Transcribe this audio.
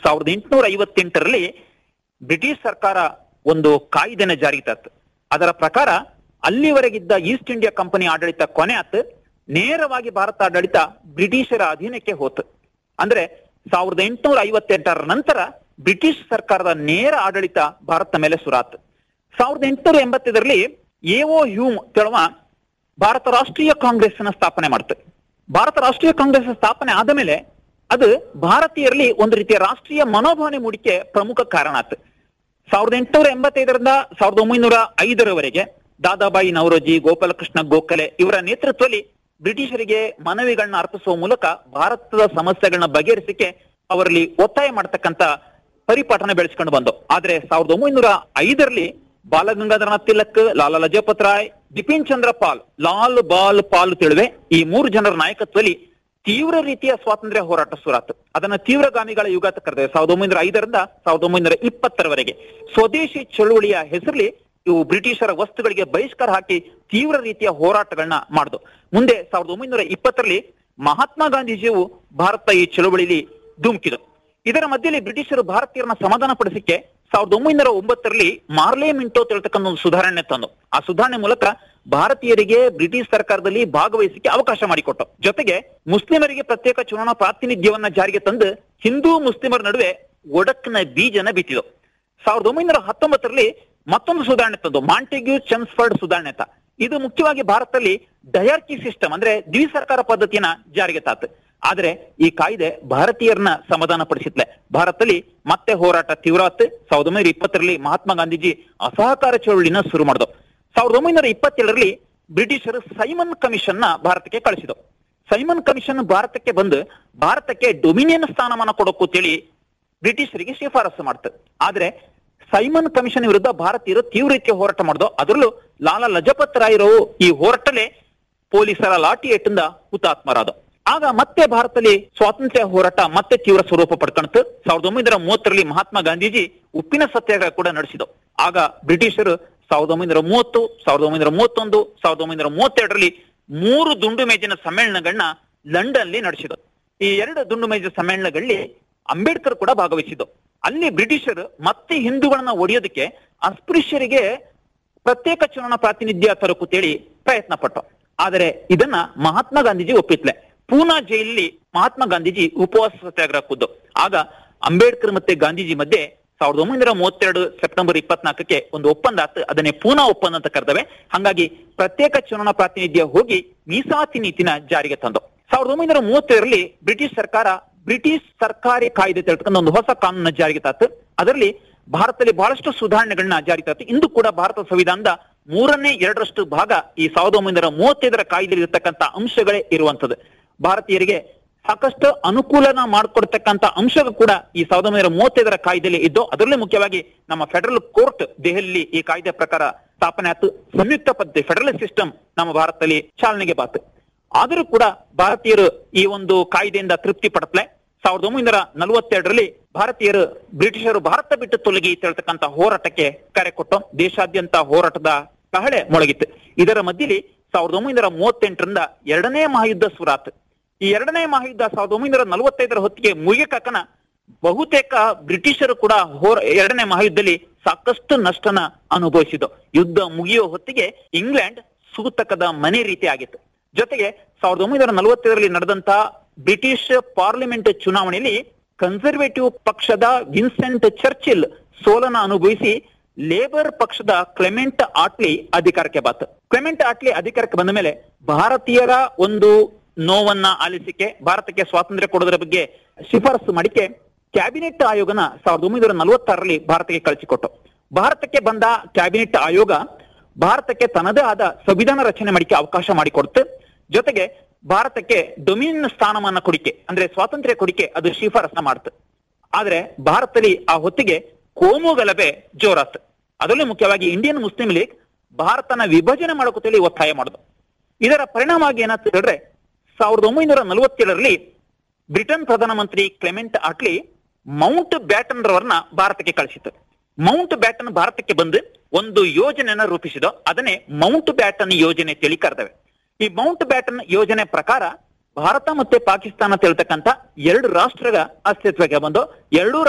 ಸಾವಿರದ ಎಂಟುನೂರ ಐವತ್ತೆಂಟರಲ್ಲಿ ಬ್ರಿಟಿಷ್ ಸರ್ಕಾರ ಒಂದು ಕಾಯ್ದೆನ ಜಾರಿಗೆ ತತ್ತು ಅದರ ಪ್ರಕಾರ ಅಲ್ಲಿವರೆಗಿದ್ದ ಈಸ್ಟ್ ಇಂಡಿಯಾ ಕಂಪನಿ ಆಡಳಿತ ಕೊನೆ ಆತು ನೇರವಾಗಿ ಭಾರತ ಆಡಳಿತ ಬ್ರಿಟಿಷರ ಅಧೀನಕ್ಕೆ ಹೋತು ಅಂದ್ರೆ ಸಾವಿರದ ಎಂಟುನೂರ ಐವತ್ತೆಂಟರ ನಂತರ ಬ್ರಿಟಿಷ್ ಸರ್ಕಾರದ ನೇರ ಆಡಳಿತ ಭಾರತ ಮೇಲೆ ಸುರಾತ್ ಸಾವಿರದ ಎಂಟುನೂರ ಎಂಬತ್ತೈದರಲ್ಲಿ ಎಒ ಹ್ಯೂಮ್ ತೆಳುವ ಭಾರತ ರಾಷ್ಟ್ರೀಯ ಕಾಂಗ್ರೆಸ್ ನ ಸ್ಥಾಪನೆ ಮಾಡ್ತು ಭಾರತ ರಾಷ್ಟ್ರೀಯ ಕಾಂಗ್ರೆಸ್ ಸ್ಥಾಪನೆ ಆದ ಮೇಲೆ ಅದು ಭಾರತೀಯರಲ್ಲಿ ಒಂದು ರೀತಿಯ ರಾಷ್ಟ್ರೀಯ ಮನೋಭಾವನೆ ಮೂಡಿಕೆ ಪ್ರಮುಖ ಕಾರಣ ಆತು ಸಾವಿರದ ಎಂಟುನೂರ ಎಂಬತ್ತೈದರಿಂದ ಸಾವಿರದ ಒಂಬೈನೂರ ಐದರವರೆಗೆ ದಾದಾಬಾಯಿ ನವರೋಜಿ ಗೋಪಾಲಕೃಷ್ಣ ಗೋಖಲೆ ಇವರ ನೇತೃತ್ವದಲ್ಲಿ ಬ್ರಿಟಿಷರಿಗೆ ಮನವಿಗಳನ್ನ ಅರ್ಪಿಸುವ ಮೂಲಕ ಭಾರತದ ಸಮಸ್ಯೆಗಳನ್ನ ಬಗೆಹರಿಸಿಕೆ ಅವರಲ್ಲಿ ಒತ್ತಾಯ ಮಾಡತಕ್ಕಂತ ಪರಿಪಾಠನ ಬೆಳೆಸ್ಕೊಂಡು ಬಂದು ಆದ್ರೆ ಸಾವಿರದ ಒಂಬೈನೂರ ಐದರಲ್ಲಿ ಬಾಲಗಂಗಾಧರನಾಥ್ ತಿಲಕ್ ಲಾಲಾ ಲಜಪತ್ ರಾಯ್ ಬಿಪಿನ್ ಚಂದ್ರ ಪಾಲ್ ಲಾಲ್ ಬಾಲ್ ಪಾಲ್ ತಿಳುವೆ ಈ ಮೂರು ಜನರ ನಾಯಕತ್ವದಲ್ಲಿ ತೀವ್ರ ರೀತಿಯ ಸ್ವಾತಂತ್ರ್ಯ ಹೋರಾಟ ಸುರಾತ್ ಅದನ್ನ ತೀವ್ರಗಾಮಿಗಳ ಯುಗ ಅಂತ ಕರೆದೇವೆ ಸಾವಿರದ ಒಂಬೈನೂರ ಐದರಿಂದ ಸಾವಿರದ ಒಂಬೈನೂರ ಇಪ್ಪತ್ತರವರೆಗೆ ಸ್ವದೇಶಿ ಚಳುವಳಿಯ ಹೆಸರಲ್ಲಿ ಇವು ಬ್ರಿಟಿಷರ ವಸ್ತುಗಳಿಗೆ ಬಹಿಷ್ಕಾರ ಹಾಕಿ ತೀವ್ರ ರೀತಿಯ ಹೋರಾಟಗಳನ್ನ ಮಾಡಿದು ಮುಂದೆ ಸಾವಿರದ ಒಂಬೈನೂರ ಇಪ್ಪತ್ತರಲ್ಲಿ ಮಹಾತ್ಮ ಗಾಂಧೀಜಿಯು ಭಾರತ ಈ ಚಳುವಳಿಲಿ ಧುಮುಕಿದು ಇದರ ಮಧ್ಯದಲ್ಲಿ ಬ್ರಿಟಿಷರು ಭಾರತೀಯರನ್ನ ಸಮಾಧಾನ ಪಡಿಸಿಕೆ ಸಾವಿರದ ಒಂಬೈನೂರ ಒಂಬತ್ತರಲ್ಲಿ ಮಾರ್ಲೆ ಮಿಂಟೋ ತಿಳ್ತಕ್ಕಂಥ ಒಂದು ಸುಧಾರಣೆ ತಂದು ಆ ಸುಧಾರಣೆ ಮೂಲಕ ಭಾರತೀಯರಿಗೆ ಬ್ರಿಟಿಷ್ ಸರ್ಕಾರದಲ್ಲಿ ಭಾಗವಹಿಸಿಕೆ ಅವಕಾಶ ಮಾಡಿಕೊಟ್ಟು ಜೊತೆಗೆ ಮುಸ್ಲಿಮರಿಗೆ ಪ್ರತ್ಯೇಕ ಚುನಾವಣಾ ಪ್ರಾತಿನಿಧ್ಯವನ್ನ ಜಾರಿಗೆ ತಂದು ಹಿಂದೂ ಮುಸ್ಲಿಮರ ನಡುವೆ ಒಡಕ್ನ ಬೀಜನ ಬಿತ್ತಿದು ಸಾವಿರದ ಒಂಬೈನೂರ ಹತ್ತೊಂಬತ್ತರಲ್ಲಿ ಮತ್ತೊಂದು ಸುಧಾರಣೆ ತಂದು ಮಾಂಟೆಗ್ಯೂ ಚೆಮ್ಸ್ಫರ್ಡ್ ಸುಧಾರಣೆ ಅಂತ ಇದು ಮುಖ್ಯವಾಗಿ ಭಾರತದಲ್ಲಿ ಡಯಾರ್ಕಿ ಸಿಸ್ಟಮ್ ಅಂದ್ರೆ ದ್ವಿಸರ್ಕಾರ ಪದ್ಧತಿಯನ್ನ ಜಾರಿಗೆ ತಾತು ಆದ್ರೆ ಈ ಕಾಯ್ದೆ ಭಾರತೀಯರನ್ನ ಸಮಾಧಾನ ಪಡಿಸಿತ್ಲೆ ಭಾರತದಲ್ಲಿ ಮತ್ತೆ ಹೋರಾಟ ತೀವ್ರ ಆತು ಸಾವಿರದ ಒಂಬೈನೂರ ಇಪ್ಪತ್ತರಲ್ಲಿ ಮಹಾತ್ಮ ಗಾಂಧೀಜಿ ಅಸಹಕಾರ ಚಳುವಳಿನ ಶುರು ಮಾಡಿದ್ರು ಸಾವಿರದ ಒಂಬೈನೂರ ಇಪ್ಪತ್ತೇಳರಲ್ಲಿ ಬ್ರಿಟಿಷರು ಸೈಮನ್ ಕಮಿಷನ್ ನ ಭಾರತಕ್ಕೆ ಕಳಿಸಿದ್ರು ಸೈಮನ್ ಕಮಿಷನ್ ಭಾರತಕ್ಕೆ ಬಂದು ಭಾರತಕ್ಕೆ ಡೊಮಿನಿಯನ್ ಸ್ಥಾನಮಾನ ಕೊಡೋಕು ತಿಳಿ ಬ್ರಿಟಿಷರಿಗೆ ಶಿಫಾರಸು ಮಾಡ್ತದೆ ಆದ್ರೆ ಸೈಮನ್ ಕಮಿಷನ್ ವಿರುದ್ಧ ಭಾರತೀಯರು ತೀವ್ರ ರೀತಿಯ ಹೋರಾಟ ಮಾಡಿದ್ರು ಅದರಲ್ಲೂ ಲಾಲಾ ಲಜಪತ್ ರಾಯರವು ಈ ಹೋರಾಟಲೇ ಪೊಲೀಸರ ಲಾಠಿ ಏಟಿಂದ ಹುತಾತ್ಮರಾದ ಆಗ ಮತ್ತೆ ಭಾರತದಲ್ಲಿ ಸ್ವಾತಂತ್ರ್ಯ ಹೋರಾಟ ಮತ್ತೆ ತೀವ್ರ ಸ್ವರೂಪ ಪಡ್ಕಣ್ತು ಸಾವಿರದ ಒಂಬೈನೂರ ಮೂವತ್ತರಲ್ಲಿ ಮಹಾತ್ಮ ಗಾಂಧೀಜಿ ಉಪ್ಪಿನ ಸತ್ಯಾಗ್ರಹ ಕೂಡ ನಡೆಸಿದ್ರು ಆಗ ಬ್ರಿಟಿಷರು ಸಾವಿರದ ಒಂಬೈನೂರ ಮೂವತ್ತು ಸಾವಿರದ ಒಂಬೈನೂರ ಮೂವತ್ತೊಂದು ಸಾವಿರದ ಒಂಬೈನೂರ ಮೂವತ್ತೆರಡರಲ್ಲಿ ಮೂರು ದುಂಡು ಮೇಜಿನ ಸಮ್ಮೇಳನಗಳನ್ನ ಲಂಡನ್ ಅಲ್ಲಿ ನಡೆಸಿದ್ರು ಈ ಎರಡು ದುಂಡು ಮೇಜಿನ ಸಮ್ಮೇಳನಗಳಲ್ಲಿ ಅಂಬೇಡ್ಕರ್ ಕೂಡ ಭಾಗವಹಿಸಿದ್ದು ಅಲ್ಲಿ ಬ್ರಿಟಿಷರು ಮತ್ತೆ ಹಿಂದೂಗಳನ್ನ ಒಡೆಯೋದಕ್ಕೆ ಅಸ್ಪೃಶ್ಯರಿಗೆ ಪ್ರತ್ಯೇಕ ಚುನಾವಣಾ ಪ್ರಾತಿನಿಧ್ಯ ತರಕು ತೇಳಿ ಪ್ರಯತ್ನ ಪಟ್ಟು ಆದರೆ ಇದನ್ನ ಮಹಾತ್ಮ ಗಾಂಧೀಜಿ ಒಪ್ಪಿತ್ಲೆ ಪೂನಾ ಜೈಲಲ್ಲಿ ಮಹಾತ್ಮ ಗಾಂಧೀಜಿ ಉಪವಾಸ ಸತ್ಯಾಗ್ರಹ ಕೂದ್ದು ಆಗ ಅಂಬೇಡ್ಕರ್ ಮತ್ತೆ ಗಾಂಧೀಜಿ ಮಧ್ಯೆ ಸಾವಿರದ ಒಂಬೈನೂರ ಮೂವತ್ತೆರಡು ಸೆಪ್ಟೆಂಬರ್ ಇಪ್ಪತ್ನಾಲ್ಕಕ್ಕೆ ಒಂದು ಒಪ್ಪಂದ ಆತು ಅದನ್ನೇ ಪೂನಾ ಒಪ್ಪಂದ ಅಂತ ಕರೆದವೆ ಹಾಗಾಗಿ ಪ್ರತ್ಯೇಕ ಚುನಾವಣಾ ಪ್ರಾತಿನಿಧ್ಯ ಹೋಗಿ ಮೀಸಲಾತಿ ನೀತಿನ ಜಾರಿಗೆ ತಂದು ಸಾವಿರದ ಒಂಬೈನೂರ ಮೂವತ್ತೇಳರಲ್ಲಿ ಬ್ರಿಟಿಷ್ ಸರ್ಕಾರ ಬ್ರಿಟಿಷ್ ಸರ್ಕಾರಿ ಕಾಯ್ದೆ ತಿಳ್ಕೊಂಡು ಒಂದು ಹೊಸ ಕಾನೂನ ಜಾರಿಗೆ ತಾತು ಅದರಲ್ಲಿ ಭಾರತದಲ್ಲಿ ಬಹಳಷ್ಟು ಸುಧಾರಣೆಗಳನ್ನ ಜಾರಿಗೆ ತಾತು ಇಂದು ಕೂಡ ಭಾರತ ಸಂವಿಧಾನದ ಮೂರನೇ ಎರಡರಷ್ಟು ಭಾಗ ಈ ಸಾವಿರದ ಒಂಬೈನೂರ ಮೂವತ್ತೈದರ ಕಾಯ್ದೆಯಲ್ಲಿ ಇರತಕ್ಕಂತ ಅಂಶಗಳೇ ಇರುವಂತದ್ದು ಭಾರತೀಯರಿಗೆ ಸಾಕಷ್ಟು ಅನುಕೂಲನ ಮಾಡಿಕೊಡ್ತಕ್ಕಂತ ಅಂಶ ಕೂಡ ಈ ಸಾವಿರದ ಒಂಬೈನೂರ ಮೂವತ್ತೈದರ ಕಾಯ್ದೆಯಲ್ಲಿ ಇದ್ದು ಅದರಲ್ಲೇ ಮುಖ್ಯವಾಗಿ ನಮ್ಮ ಫೆಡರಲ್ ಕೋರ್ಟ್ ದೆಹಲಿ ಈ ಕಾಯ್ದೆ ಪ್ರಕಾರ ಸ್ಥಾಪನೆ ಆಯ್ತು ಸಂಯುಕ್ತ ಪದ್ಧತಿ ಫೆಡರಲ್ ಸಿಸ್ಟಮ್ ನಮ್ಮ ಭಾರತದಲ್ಲಿ ಚಾಲನೆಗೆ ಬಾತು ಆದರೂ ಕೂಡ ಭಾರತೀಯರು ಈ ಒಂದು ಕಾಯ್ದೆಯಿಂದ ತೃಪ್ತಿ ಪಡತ್ಲೆ ಸಾವಿರದ ಒಂಬೈನೂರ ನಲವತ್ತೆರಡರಲ್ಲಿ ಭಾರತೀಯರು ಬ್ರಿಟಿಷರು ಭಾರತ ಬಿಟ್ಟು ತೊಲಗಿ ತಿಳ್ತಕ್ಕಂತ ಹೋರಾಟಕ್ಕೆ ಕರೆ ಕೊಟ್ಟು ದೇಶಾದ್ಯಂತ ಹೋರಾಟದ ಕಹಳೆ ಮೊಳಗಿತ್ತು ಇದರ ಮಧ್ಯದಲ್ಲಿ ಸಾವಿರದ ಒಂಬೈನೂರ ಮೂವತ್ತೆಂಟರಿಂದ ಎರಡನೇ ಮಹಾಯುದ್ಧ ಸುರಾತ್ ಈ ಎರಡನೇ ಮಹಾಯುದ್ಧ ಸಾವಿರದ ಒಂಬೈನೂರ ನಲವತ್ತೈದರ ಹೊತ್ತಿಗೆ ಮುಗಿಯಕನ ಬಹುತೇಕ ಬ್ರಿಟಿಷರು ಕೂಡ ಹೋರ ಎರಡನೇ ಮಹಾಯುದ್ಧದಲ್ಲಿ ಸಾಕಷ್ಟು ನಷ್ಟನ ಅನುಭವಿಸಿದ್ದು ಯುದ್ಧ ಮುಗಿಯೋ ಹೊತ್ತಿಗೆ ಇಂಗ್ಲೆಂಡ್ ಸೂತಕದ ಮನೆ ರೀತಿ ಆಗಿತ್ತು ಜೊತೆಗೆ ಸಾವಿರದ ಒಂಬೈನೂರ ನಲವತ್ತೈದರಲ್ಲಿ ನಡೆದಂತ ಬ್ರಿಟಿಷ್ ಪಾರ್ಲಿಮೆಂಟ್ ಚುನಾವಣೆಯಲ್ಲಿ ಕನ್ಸರ್ವೇಟಿವ್ ಪಕ್ಷದ ವಿನ್ಸೆಂಟ್ ಚರ್ಚಿಲ್ ಸೋಲನ ಅನುಭವಿಸಿ ಲೇಬರ್ ಪಕ್ಷದ ಕ್ಲೆಮೆಂಟ್ ಆಟ್ಲಿ ಅಧಿಕಾರಕ್ಕೆ ಬಾತು ಕ್ಲೆಮೆಂಟ್ ಆಟ್ಲಿ ಅಧಿಕಾರಕ್ಕೆ ಬಂದ ಮೇಲೆ ಭಾರತೀಯರ ಒಂದು ನೋವನ್ನ ಆಲಿಸಿಕೆ ಭಾರತಕ್ಕೆ ಸ್ವಾತಂತ್ರ್ಯ ಕೊಡೋದ್ರ ಬಗ್ಗೆ ಶಿಫಾರಸು ಮಾಡಿಕೆ ಕ್ಯಾಬಿನೆಟ್ ಆಯೋಗನ ಸಾವಿರದ ಒಂಬೈನೂರ ನಲವತ್ತಾರರಲ್ಲಿ ಭಾರತಕ್ಕೆ ಕಳಿಸಿಕೊಟ್ಟು ಭಾರತಕ್ಕೆ ಬಂದ ಕ್ಯಾಬಿನೆಟ್ ಆಯೋಗ ಭಾರತಕ್ಕೆ ತನ್ನದೇ ಆದ ಸಂವಿಧಾನ ರಚನೆ ಮಾಡಿಕೆ ಅವಕಾಶ ಮಾಡಿಕೊಡ್ತು ಜೊತೆಗೆ ಭಾರತಕ್ಕೆ ಡೊಮಿನಿಯನ್ ಸ್ಥಾನಮಾನ ಕೊಡಿಕೆ ಅಂದ್ರೆ ಸ್ವಾತಂತ್ರ್ಯ ಕೊಡಿಕೆ ಅದು ಶಿಫಾರಸ್ನ ಮಾಡ್ತು ಆದ್ರೆ ಭಾರತದಲ್ಲಿ ಆ ಹೊತ್ತಿಗೆ ಕೋಮು ಗಲಭೆ ಜೋರಾತ್ ಅದರಲ್ಲೂ ಮುಖ್ಯವಾಗಿ ಇಂಡಿಯನ್ ಮುಸ್ಲಿಂ ಲೀಗ್ ಭಾರತನ ವಿಭಜನೆ ಮಾಡೋಕತ್ತೇಳಿ ಒತ್ತಾಯ ಮಾಡುದು ಇದರ ಪರಿಣಾಮವಾಗಿ ಏನಾಗ್ತದೆ ಹೇಳಿದ್ರೆ ಸಾವಿರದ ಒಂಬೈನೂರ ನಲವತ್ತೇಳರಲ್ಲಿ ಬ್ರಿಟನ್ ಪ್ರಧಾನಮಂತ್ರಿ ಕ್ಲೆಮೆಂಟ್ ಆಟ್ಲಿ ಮೌಂಟ್ ಬ್ಯಾಟನ್ ರವರನ್ನ ಭಾರತಕ್ಕೆ ಕಳಿಸಿತು ಮೌಂಟ್ ಬ್ಯಾಟನ್ ಭಾರತಕ್ಕೆ ಬಂದು ಒಂದು ಯೋಜನೆಯನ್ನ ರೂಪಿಸಿದ ಅದನ್ನೇ ಮೌಂಟ್ ಬ್ಯಾಟನ್ ಯೋಜನೆ ತಿಳಿ ಕರೆದವೆ ಈ ಮೌಂಟ್ ಬ್ಯಾಟನ್ ಯೋಜನೆ ಪ್ರಕಾರ ಭಾರತ ಮತ್ತೆ ಪಾಕಿಸ್ತಾನ ತಿಳ್ತಕ್ಕಂತ ಎರಡು ರಾಷ್ಟ್ರಗಳ ಅಸ್ತಿತ್ವಕ್ಕೆ ಬಂದು ಎರಡೂ